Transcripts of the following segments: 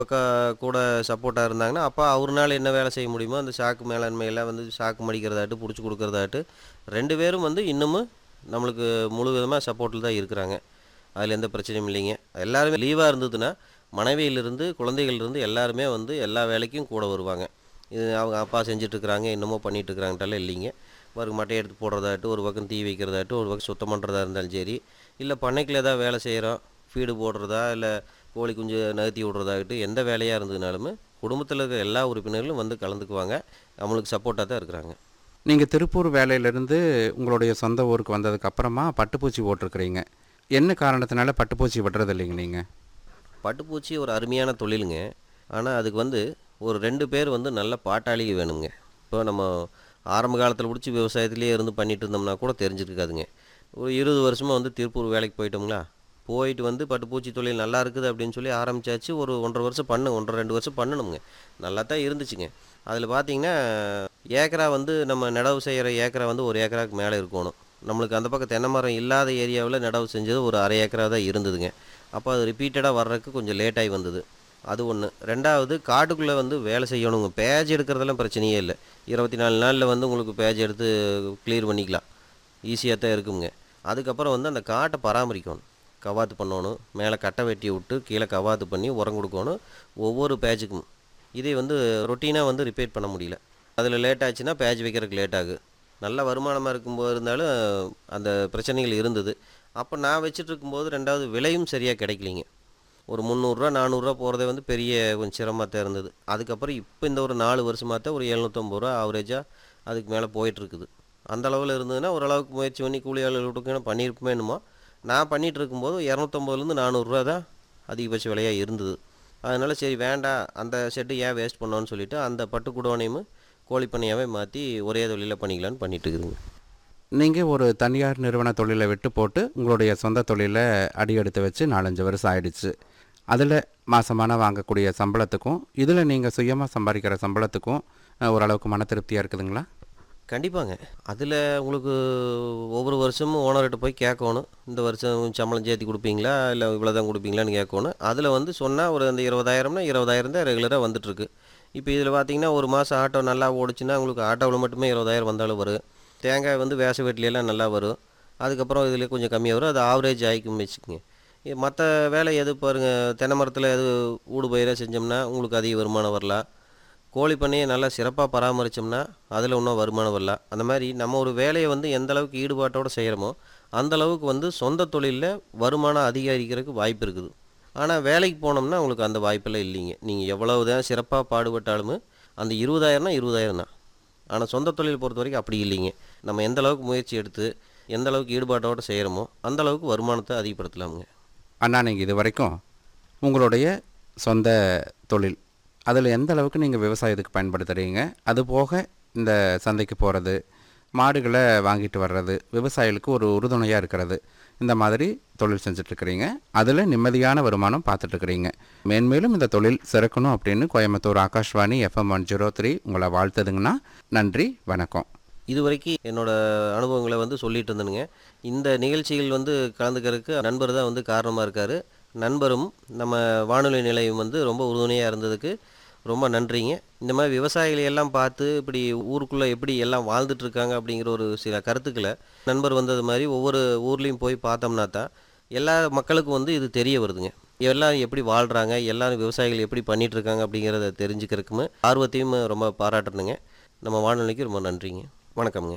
பக்கம் கூட சப்போர்ட்டாக இருந்தாங்கன்னா அப்போ அவருனால என்ன வேலை செய்ய முடியுமோ அந்த சாக்கு மேலாண்மையெல்லாம் வந்து சாக்கு மடிக்கிறதாட்டு பிடிச்சி கொடுக்கறதாட்டு ரெண்டு பேரும் வந்து இன்னமும் நம்மளுக்கு முழு விதமாக சப்போர்ட்டில் தான் இருக்கிறாங்க அதில் எந்த பிரச்சனையும் இல்லைங்க எல்லாருமே லீவாக இருந்ததுன்னா மனைவியிலிருந்து குழந்தைகள்லேருந்து எல்லாருமே வந்து எல்லா வேலைக்கும் கூட வருவாங்க இது அவங்க அப்பா செஞ்சிட்ருக்குறாங்க என்னமோ பண்ணிகிட்ருக்குறாங்கட்டாலும் இல்லைங்க ஒரு மட்டையை எடுத்து போடுறதாட்டு ஒரு பக்கம் தீ வைக்கிறதாட்டு ஒரு பக்கம் சுத்தம் பண்ணுறதா இருந்தாலும் சரி இல்லை பண்ணைக்குள்ள ஏதாவது வேலை செய்கிறோம் ஃபீடு போடுறதா இல்லை கோழி குஞ்சு நகர்த்தி விடுறதாகட்டும் எந்த வேலையாக இருந்ததுனாலுமே குடும்பத்தில் இருக்கிற எல்லா உறுப்பினர்களும் வந்து கலந்துக்குவாங்க நம்மளுக்கு சப்போர்ட்டாக தான் இருக்கிறாங்க நீங்கள் திருப்பூர் வேலையிலேருந்து உங்களுடைய சொந்த ஊருக்கு வந்ததுக்கு அப்புறமா பட்டுப்பூச்சி போட்டிருக்கிறீங்க என்ன காரணத்தினால பட்டுப்பூச்சி விடுறது இல்லைங்க நீங்கள் பட்டுப்பூச்சி ஒரு அருமையான தொழிலுங்க ஆனால் அதுக்கு வந்து ஒரு ரெண்டு பேர் வந்து நல்ல பாட்டாளிக வேணுங்க இப்போ நம்ம ஆரம்ப காலத்தில் பிடிச்சி விவசாயத்திலேயே இருந்து பண்ணிட்டு இருந்தோம்னா கூட தெரிஞ்சிருக்காதுங்க ஒரு இருபது வருஷமாக வந்து திருப்பூர் வேலைக்கு போயிட்டோங்களா போயிட்டு வந்து பட்டுப்பூச்சி தொழில் நல்லா இருக்குது அப்படின்னு சொல்லி ஆரம்பிச்சாச்சு ஒரு ஒன்றரை வருஷம் பண்ணு ஒன்றரை ரெண்டு வருஷம் பண்ணணுங்க நல்லா தான் இருந்துச்சுங்க அதில் பார்த்தீங்கன்னா ஏக்கரா வந்து நம்ம நடவு செய்கிற ஏக்கரா வந்து ஒரு ஏக்கராக்கு மேலே இருக்கணும் நம்மளுக்கு அந்த பக்கம் தென்னை மரம் இல்லாத ஏரியாவில் நடவு செஞ்சது ஒரு அரை ஏக்கரா தான் இருந்ததுங்க அப்போ அது ரிப்பீட்டடாக வர்றதுக்கு கொஞ்சம் லேட்டாகி வந்தது அது ஒன்று ரெண்டாவது காட்டுக்குள்ளே வந்து வேலை செய்யணுங்க பேஜ் எடுக்கிறதெல்லாம் பிரச்சனையே இல்லை இருபத்தி நாலு நாளில் வந்து உங்களுக்கு பேஜ் எடுத்து க்ளியர் பண்ணிக்கலாம் ஈஸியாக தான் இருக்குங்க அதுக்கப்புறம் வந்து அந்த காட்டை பராமரிக்கணும் கவாத்து பண்ணணும் மேலே கட்டை வெட்டி விட்டு கீழே கவாத்து பண்ணி உரம் கொடுக்கணும் ஒவ்வொரு பேஜுக்கும் இதை வந்து ரொட்டீனாக வந்து ரிப்பேர் பண்ண முடியல அதில் லேட் ஆச்சுன்னா பேஜ் வைக்கிறதுக்கு லேட் ஆகும் நல்ல வருமானமாக இருக்கும்போது இருந்தாலும் அந்த பிரச்சனைகள் இருந்தது அப்போ நான் வச்சுட்டு இருக்கும்போது ரெண்டாவது விலையும் சரியாக கிடைக்கலிங்க ஒரு முந்நூறுரூவா நானூறுரூவா போகிறதே வந்து பெரிய கொஞ்சம் சிரமமாக தான் இருந்தது அதுக்கப்புறம் இப்போ இந்த ஒரு நாலு வருஷமாக தான் ஒரு எழுநூற்றம்பது ரூபா ஆவரேஜாக அதுக்கு மேலே போயிட்டுருக்குது அந்த அளவில் இருந்ததுன்னா ஓரளவுக்கு முயற்சி பண்ணி கூலி ஆளு கொடுக்கணும் பண்ணியிருப்போமே என்னமோ நான் பண்ணிகிட்டு இருக்கும்போது இரநூத்தம்பதுலேருந்து நானூறுரூவா தான் அதிகபட்ச விலையாக இருந்தது அதனால் சரி வேண்டாம் அந்த செட்டு ஏன் வேஸ்ட் பண்ணோன்னு சொல்லிவிட்டு அந்த பட்டு குடோனையும் கோழி பண்ணையாகவே மாற்றி ஒரே தொழிலில் பண்ணிக்கலான்னு பண்ணிட்டு இருக்குதுங்க நீங்கள் ஒரு தனியார் நிறுவன தொழிலை விட்டு போட்டு உங்களுடைய சொந்த தொழிலை அடியெடுத்து வச்சு நாலஞ்சு வருஷம் ஆயிடுச்சு அதில் மாசமான வாங்கக்கூடிய சம்பளத்துக்கும் இதில் நீங்கள் சுயமாக சம்பாதிக்கிற சம்பளத்துக்கும் அஹ், ஓரளவுக்கு மன திருப்தியாக இருக்குதுங்களா கண்டிப்பாங்க அதில் உங்களுக்கு ஒவ்வொரு வருஷமும் ஓனர்கிட்ட போய் கேட்கணும் இந்த வருஷம் சம்பளம் சேர்த்தி கொடுப்பீங்களா இல்லை இவ்வளோ தான் கொடுப்பீங்களான்னு கேட்கணும் அதில் வந்து சொன்னால் ஒரு அந்த இருபதாயிரம்னா இருபதாயிரம் தான் ரெகுலராக வந்துட்டுருக்கு இப்போ இதில் பார்த்தீங்கன்னா ஒரு மாதம் ஆட்டோ நல்லா ஓடுச்சுன்னா உங்களுக்கு ஆட்டோவில் மட்டுமே இருபதாயிரம் வந்தாலும் வரும் தேங்காய் வந்து வேச வீட்லையெல்லாம் நல்லா வரும் அதுக்கப்புறம் இதில் கொஞ்சம் கம்மியாக வரும் அது ஆவரேஜ் ஆகிக்கும் வச்சுக்கோங்க மற்ற வேலை எது பாருங்கள் தென்னை மரத்தில் எது ஊடு பயிராக செஞ்சோம்னா உங்களுக்கு அதிக வருமானம் வரலாம் கோழி பண்ணையை நல்லா சிறப்பாக பராமரித்தோம்னா அதில் இன்னும் வருமானம் வரலாம் அந்த மாதிரி நம்ம ஒரு வேலையை வந்து எந்த அளவுக்கு ஈடுபாட்டோடு செய்கிறோமோ அந்த அளவுக்கு வந்து சொந்த தொழிலில் வருமானம் அதிகரிக்கிறதுக்கு வாய்ப்பு இருக்குது ஆனால் வேலைக்கு போனோம்னா உங்களுக்கு அந்த வாய்ப்பெல்லாம் இல்லைங்க நீங்கள் எவ்வளவு தான் சிறப்பாக பாடுபட்டாலுமே அந்த இருபதாயிரம்னா இருபதாயிரம் தான் ஆனால் சொந்த தொழில் பொறுத்த வரைக்கும் அப்படி இல்லைங்க நம்ம எந்த அளவுக்கு முயற்சி எடுத்து எந்த அளவுக்கு ஈடுபாட்டோடு செய்கிறோமோ அந்த அளவுக்கு வருமானத்தை அதிகப்படுத்தலாமுங்க அண்ணா நீங்கள் இது வரைக்கும் உங்களுடைய சொந்த தொழில் அதில் எந்த அளவுக்கு நீங்கள் விவசாயத்துக்கு பயன்படுத்துகிறீங்க அது போக இந்த சந்தைக்கு போகிறது மாடுகளை வாங்கிட்டு வர்றது விவசாயிகளுக்கு ஒரு உறுதுணையாக இருக்கிறது இந்த மாதிரி தொழில் செஞ்சிட்ருக்கிறீங்க அதில் நிம்மதியான வருமானம் பார்த்துட்ருக்கிறீங்க மேன்மேலும் இந்த தொழில் சிறக்கணும் அப்படின்னு Coimbatore Akashvani FM one zero three உங்களை வாழ்த்துதுங்கன்னா நன்றி வணக்கம் இதுவரைக்கும் என்னோட அனுபவங்களை வந்து சொல்லிட்டு இருந்தேனுங்க இந்த நிகழ்ச்சிகள் வந்து கலந்துக்கிறதுக்கு நண்பர் தான் வந்து காரணமாக இருக்கார் நண்பரும் நம்ம வானொலி நிலையம் வந்து ரொம்ப உறுதுணையாக இருந்ததுக்கு ரொம்ப நன்றிங்க இந்த மாதிரி விவசாயிகளை எல்லாம் பார்த்து இப்படி ஊருக்குள்ளே எப்படி எல்லாம் வாழ்ந்துட்டு இருக்காங்க அப்படிங்கிற ஒரு சில கருத்துக்களை நண்பர் வந்தது மாதிரி ஒவ்வொரு ஊர்லேயும் போய் பார்த்தோம்னா தான் எல்லா மக்களுக்கும் வந்து இது தெரிய வருதுங்க எல்லாரும் எப்படி வாழ்கிறாங்க எல்லாரும் விவசாயிகள் எப்படி பண்ணிட்டு இருக்காங்க அப்படிங்கிறத தெரிஞ்சுக்கிறதுக்குமே ஆர்வத்தையும் ரொம்ப பாராட்டணுங்க நம்ம வானொலிக்கு ரொம்ப நன்றிங்க வணக்கம்ங்க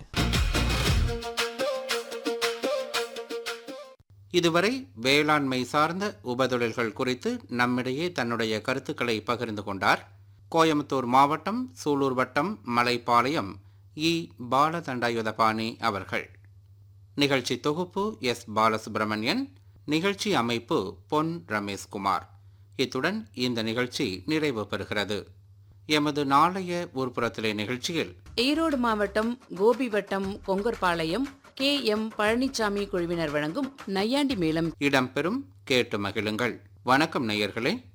இதுவரை வேளாண்மை சார்ந்த உபதொழில்கள் குறித்து நம்மிடையே தன்னுடைய கருத்துக்களை பகிர்ந்து கொண்டார் கோயம்புத்தூர் மாவட்டம் சூலூர் வட்டம் மலைப்பாளையம் இ பாலதண்டாயுதபாணி அவர்கள் நிகழ்ச்சி தொகுப்பு எஸ் பாலசுப்பிரமணியன் நிகழ்ச்சி அமைப்பு பொன் ரமேஷ்குமார் இத்துடன் இந்த நிகழ்ச்சி நிறைவு பெறுகிறது எமது நாளைய ஊர்ப்புறத்திலே நிகழ்ச்சியில் ஈரோடு மாவட்டம் கோபி வட்டம் கொங்கர்பாளையம் கே எம் பழனிசாமி குழுவினர் வழங்கும் நையாண்டி மேளம் இடம்பெறும் கேட்டு மகிழுங்கள் வணக்கம் நேயர்களே